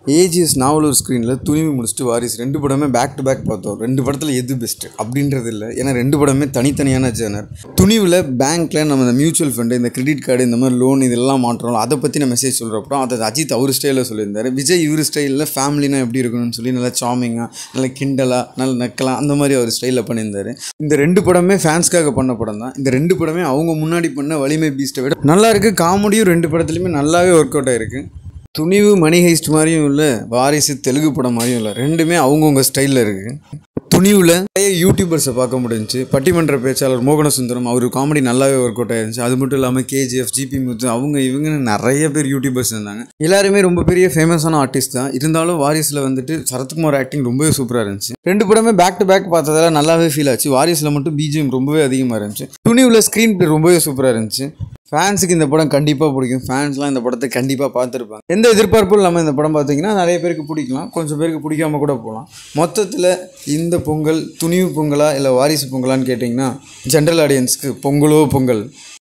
AGS Navalur ஸ்க்ரீனில் துணிவு முடிச்சுட்டு வாரிசு ரெண்டு படமே பேக் டு பேக் பார்த்தோம் ரெண்டு படத்தில் எது பெஸ்ட்டு அப்படின்றது இல்லை ஏன்னா ரெண்டு படமே தனித்தனியான ஜேனர் துணிவில் பேங்க்கில் நம்ம இந்த மியூச்சுவல் ஃபண்டு இந்த கிரெடிட் கார்டு இந்த மாதிரி லோன் இதெல்லாம் மாட்டுறோம் அதை பற்றி நான் மெசேஜ் சொல்கிறப்போ அதை அஜித் அவர் ஸ்டைலில் சொல்லியிருந்தார் விஜய் இவர் ஸ்டைலில் ஃபேமிலினா எப்படி இருக்கணும்னு சொல்லி நல்லா சாமிங்காக நல்லா கிண்டலாக நல்லா நக்கலாம் அந்த மாதிரி அவர் ஸ்டைலில் பண்ணியிருந்தார் இந்த ரெண்டு படமே ஃபேன்ஸ்க்காக பண்ண படம் தான் இந்த ரெண்டு படமே அவங்க முன்னாடி பண்ண வலிமை பீஸ்ட்டை விட நல்லா இருக்குது காமெடியும் ரெண்டு படத்துலையுமே நல்லாவே ஒர்க் அவுட் ஆயிருக்கு துணிவு மணி ஹைஸ்ட் மாதிரியும் இல்லை வாரிசு தெலுங்கு படம் மாதிரியும் இல்லை ரெண்டுமே அவங்கவுங்க ஸ்டைலில் இருக்குது துணிவில் நிறைய யூடியூபர்ஸை பார்க்க முடிஞ்சுச்சு பட்டிமன்ற பேச்சாளர் மோகன சுந்தரம் அவர் காமெடி நல்லாவே ஒர்க் அவுட் ஆயிருந்துச்சு அது மட்டும் இல்லாமல் கேஜிஎஃப் ஜிபி முத்து அவங்க இவங்கன்னு நிறைய பேர் யூடியூபர்ஸ் இருந்தாங்க எல்லாருமே ரொம்ப பெரிய ஃபேமஸான ஆர்டிஸ்ட் தான் இருந்தாலும் வாரிசில் வந்துட்டு சரத்குமார் ஆக்டிங் ரொம்பவே சூப்பராக இருந்துச்சு ரெண்டு படமே பேக் டு பேக் பார்த்ததால நல்லாவே ஃபீல் ஆச்சு வாரிசில் மட்டும் பிஜிஎம் ரொம்பவே அதிகமாக இருந்துச்சு துணிவில் ஸ்க்ரீன் பிளே ரொம்பவே சூப்பராக இருந்துச்சு ஃபேன்ஸுக்கு இந்த படம் கண்டிப்பாக பிடிக்கும் ஃபேன்ஸ்லாம் இந்த படத்தை கண்டிப்பாக பார்த்துருப்பாங்க எந்த எதிர்பார்ப்பும் இல்லாமல் இந்த படம் பார்த்தீங்கன்னா நிறைய பேருக்கு பிடிக்கலாம் கொஞ்சம் பேருக்கு பிடிக்காம கூட போகலாம் மொத்தத்தில் இந்த பொங்கல் துணிவு பொங்கலா இல்லை வாரிசு பொங்கலான்னு கேட்டிங்கன்னா ஜென்ரல் ஆடியன்ஸ்க்கு பொங்கலோ பொங்கல்